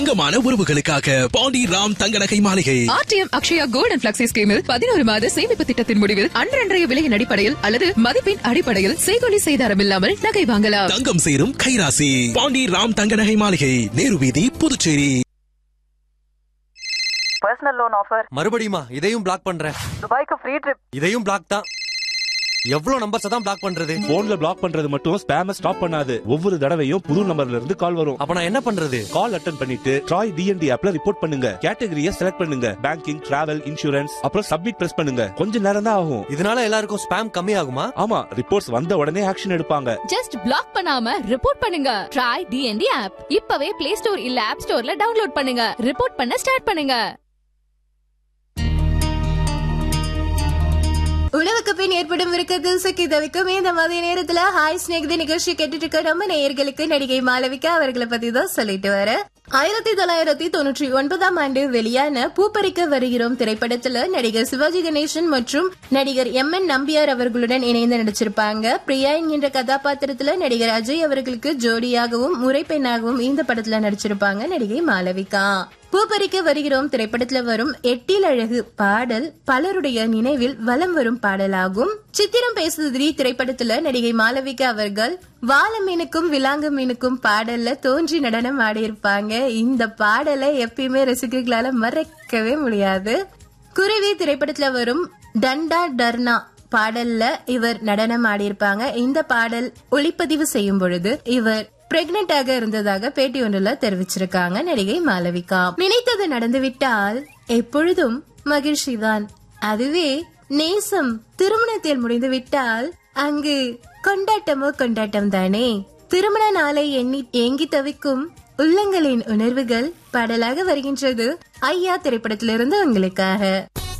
தங்கமான உறவுகளுக்காக பாண்டி ராம் தங்க நகை மாளிகை RTM Akshaya gold and flexi ஸ்கீமில் பதினோரு மாத சேமிப்பு திட்டத்தின் முடிவில் அன்றன்றைய விலையின் அடிப்படையில் அல்லது மதிப்பின் அடிப்படையில் செய்கொலி செய்தாரம் இல்லாமல் நகை வாங்கலாம் தங்கம் சேரும் கைராசி பாண்டி ராம் தங்க நகை மாளிகை நேரு வீதி புதுச்சேரி பர்சனல் லோன் ஆஃபர் மறுபடியுமா இதையும் பிளாக் பண்றேன் துபாய்க்கு ஃப்ரீ ட்ரிப் இதையும் பிளாக் தான் எவ்வளவு நம்பர்ஸ் தான் பிளாக் பண்றது போன்ல பிளாக் பண்றது மட்டும் ஸ்பேம ஸ்டாப் பண்ணாது ஒவ்வொரு தடவையும் புது நம்பர்ல இருந்து கால் வரும் அப்ப நான் என்ன பண்றது கால் அட்டன் பண்ணிட்டு ட்ராய் டிஎன்டி ஆப்ல ரிப்போர்ட் பண்ணுங்க கேட்டகரிய செலக்ட் பண்ணுங்க பேங்கிங் டிராவல் இன்சூரன்ஸ் அப்புறம் சப்மிட் பிரஸ் பண்ணுங்க கொஞ்ச நேரம் தான் ஆகும் இதனால எல்லாருக்கும் ஸ்பேம் கம்மி ஆகுமா ஆமா ரிப்போர்ட்ஸ் வந்த உடனே ஆக்ஷன் எடுப்பாங்க ஜஸ்ட் பிளாக் பண்ணாம ரிப்போர்ட் பண்ணுங்க ட்ரை டிஎன்டி ஆப் இப்பவே பிளே ஸ்டோர் இல்ல ஆப் ஸ்டோர்ல டவுன்லோட் பண்ணுங்க ரிப்போர்ட் பண்ண ஸ்டார்ட் பண்ணுங்க உணவுக்கு பின் ஏற்படும் விருக்கத்தில் சிக்கி தவிக்கும் இந்த மதிய நேரத்துல ஹாய் ஸ்நேகிதி நிகழ்ச்சி கேட்டுட்டு இருக்க நம்ம நேயர்களுக்கு நடிகை மாளவிகா அவர்களை பத்தி தான் சொல்லிட்டு வர ஆயிரத்தி தொள்ளாயிரத்தி தொண்ணூற்றி ஒன்பதாம் ஆண்டு வெளியான பூப்பறிக்க வருகிறோம் திரைப்படத்துல நடிகர் சிவாஜி கணேசன் மற்றும் நடிகர் எம் என் நம்பியார் அவர்களுடன் இணைந்து நடிச்சிருப்பாங்க பிரியா என்கின்ற கதாபாத்திரத்துல நடிகர் அஜய் அவர்களுக்கு ஜோடியாகவும் முறைப்பெண்ணாகவும் இந்த படத்துல நடிச்சிருப்பாங்க நடிகை மாளவிகா பூப்பறிக்க வருகிறோம் திரைப்படத்துல வரும் எட்டில் அழகு பாடல் பலருடைய நினைவில் வலம் வரும் பாடலாகும் சித்திரம் பேசுதிரி திரைப்படத்துல நடிகை மாளவிகா அவர்கள் வாழ மீனுக்கும் விலாங்கு மீனுக்கும் பாடல்ல தோன்றி நடனம் ஆடியிருப்பாங்க இந்த பாடலை எப்பயுமே ரசிகர்களால மறக்கவே முடியாது குருவி திரைப்படத்துல வரும் டண்டா டர்னா பாடல்ல இவர் நடனம் ஆடியிருப்பாங்க இந்த பாடல் ஒளிப்பதிவு செய்யும் பொழுது இவர் பிரெக்னென்டாக இருந்ததாக பேட்டி ஒன்றுல தெரிவிச்சிருக்காங்க நடிகை மாளவிகா நினைத்தது நடந்துவிட்டால் எப்பொழுதும் மகிழ்ச்சிதான் அதுவே நேசம் திருமணத்தில் முடிந்துவிட்டால் அங்கு கொண்டாட்டமோ கொண்டாட்டம் தானே திருமண நாளை எண்ணி ஏங்கி தவிக்கும் உள்ளங்களின் உணர்வுகள் பாடலாக வருகின்றது ஐயா திரைப்படத்திலிருந்து உங்களுக்காக